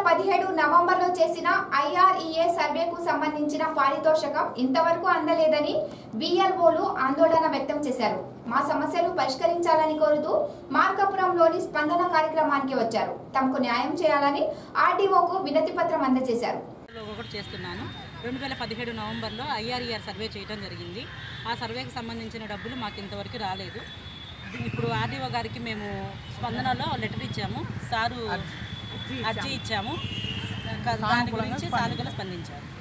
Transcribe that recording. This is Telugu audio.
పదిహేడు నవంబర్లో చేసిన ఐఆర్ఈఏ సర్వేకు సంబంధించిన పారితోషకం ఇంతవరకు అందలేదని బిఎల్ఓలు ఆందోళన వ్యక్తం చేశారు మా సమస్యలు పరిష్కరించాలని కోరుతూ మార్కాపురంలోని స్పందన కార్యక్రమానికి వచ్చారు తమకు న్యాయం చేయాలని ఆర్డీఓకు వినతి పత్రం అందజేశారు లో ఒకటి చేస్తున్నాను రెండు వేల పదిహేడు నవంబర్లో ఐఆర్ఈఆర్ సర్వే చేయడం జరిగింది ఆ సర్వేకి సంబంధించిన డబ్బులు మాకు ఇంతవరకు రాలేదు ఇప్పుడు ఆర్డీఓ గారికి మేము స్పందనలో లెటర్ ఇచ్చాము సారు అర్జీ ఇచ్చాము దాని గురించి సానుకూల స్పందించారు